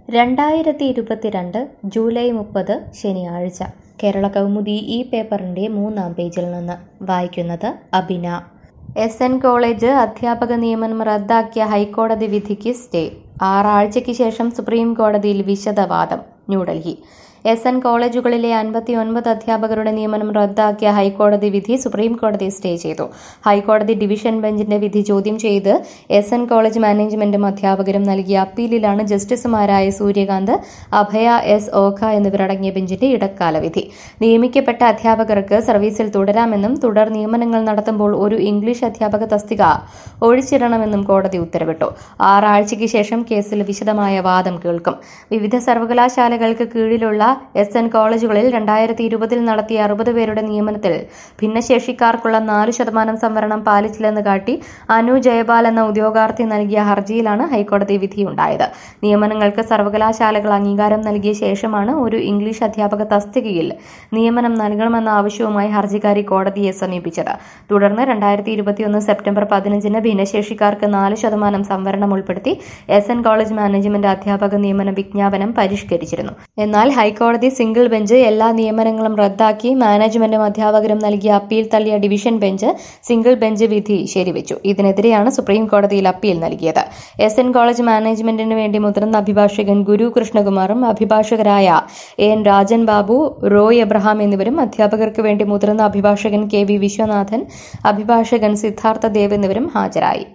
രണ്ടായിരത്തി ഇരുപത്തിരണ്ട് ജൂലൈ മുപ്പത് ശനിയാഴ്ച കേരള കൗമുദി ഈ പേപ്പറിൻ്റെ മൂന്നാം പേജിൽ നിന്ന് വായിക്കുന്നത് അബിന എസ് എൻ കോളേജ് അധ്യാപക നിയമനം റദ്ദാക്കിയ ഹൈക്കോടതി വിധിക്ക് സ്റ്റേ ആറാഴ്ചയ്ക്ക് ശേഷം സുപ്രീം കോടതിയിൽ വിശദവാദം ന്യൂഡൽഹി എസ് എൻ കോളേജുകളിലെ അൻപത്തി ഒൻപത് അധ്യാപകരുടെ നിയമനം റദ്ദാക്കിയ ഹൈക്കോടതി വിധി സുപ്രീം കോടതി സ്റ്റേ ചെയ്തു ഹൈക്കോടതി ഡിവിഷൻ ബെഞ്ചിന്റെ വിധി ചോദ്യം ചെയ്ത് എസ് എൻ കോളേജ് മാനേജ്മെന്റും അധ്യാപകരും നൽകിയ അപ്പീലിലാണ് ജസ്റ്റിസുമാരായ സൂര്യകാന്ത് അഭയ എസ് ഓഖ എന്നിവരടങ്ങിയ ബെഞ്ചിന്റെ ഇടക്കാല വിധി നിയമിക്കപ്പെട്ട അധ്യാപകർക്ക് സർവീസിൽ തുടരാമെന്നും തുടർ നിയമനങ്ങൾ നടത്തുമ്പോൾ ഒരു ഇംഗ്ലീഷ് അധ്യാപക തസ്തിക ഒഴിച്ചിടണമെന്നും കോടതി ഉത്തരവിട്ടു ആറാഴ്ചയ്ക്ക് ശേഷം കേസിൽ വിശദമായ വാദം കേൾക്കും വിവിധ സർവകലാശാലകൾക്ക് കീഴിലുള്ള എസ് എൻ കോളേജുകളിൽ രണ്ടായിരത്തി ഇരുപതിൽ നടത്തിയ അറുപത് പേരുടെ നിയമനത്തിൽ ഭിന്നശേഷിക്കാർക്കുള്ള നാല് ശതമാനം സംവരണം പാലിച്ചില്ലെന്ന് കാട്ടി അനു ജയപാൽ എന്ന ഉദ്യോഗാർത്ഥി നൽകിയ ഹർജിയിലാണ് ഹൈക്കോടതി വിധിയുണ്ടായത് നിയമനങ്ങൾക്ക് സർവകലാശാലകൾ അംഗീകാരം നൽകിയ ശേഷമാണ് ഒരു ഇംഗ്ലീഷ് അധ്യാപക തസ്തികയിൽ നിയമനം നൽകണമെന്ന ആവശ്യവുമായി ഹർജിക്കാരി കോടതിയെ സമീപിച്ചത് തുടർന്ന് രണ്ടായിരത്തി ഇരുപത്തിയൊന്ന് സെപ്റ്റംബർ പതിനഞ്ചിന് ഭിന്നശേഷിക്കാർക്ക് നാല് ശതമാനം സംവരണം ഉൾപ്പെടുത്തി എസ് എൻ കോളേജ് മാനേജ്മെന്റ് അധ്യാപക നിയമന വിജ്ഞാപനം പരിഷ്കരിച്ചിരുന്നു എന്നാൽ ഹൈക്കോടതി സിംഗിൾ ബെഞ്ച് എല്ലാ നിയമനങ്ങളും റദ്ദാക്കി മാനേജ്മെന്റും അധ്യാപകരും നൽകിയ അപ്പീൽ തള്ളിയ ഡിവിഷൻ ബെഞ്ച് സിംഗിൾ ബെഞ്ച് വിധി ശരിവെച്ചു ഇതിനെതിരെയാണ് സുപ്രീം കോടതിയിൽ അപ്പീൽ നൽകിയത് എസ് എൻ കോളേജ് മാനേജ്മെന്റിന് വേണ്ടി മുതിർന്ന അഭിഭാഷകൻ ഗുരു കൃഷ്ണകുമാറും അഭിഭാഷകരായ A N Rajan Babu Roy Abraham എന്നിവരും അധ്യാപകർക്ക് വേണ്ടി മുതിർന്ന അഭിഭാഷകൻ കെ വി വിശ്വനാഥൻ അഭിഭാഷകൻ സിദ്ധാർത്ഥ ദേവ് എന്നിവരും ഹാജരായി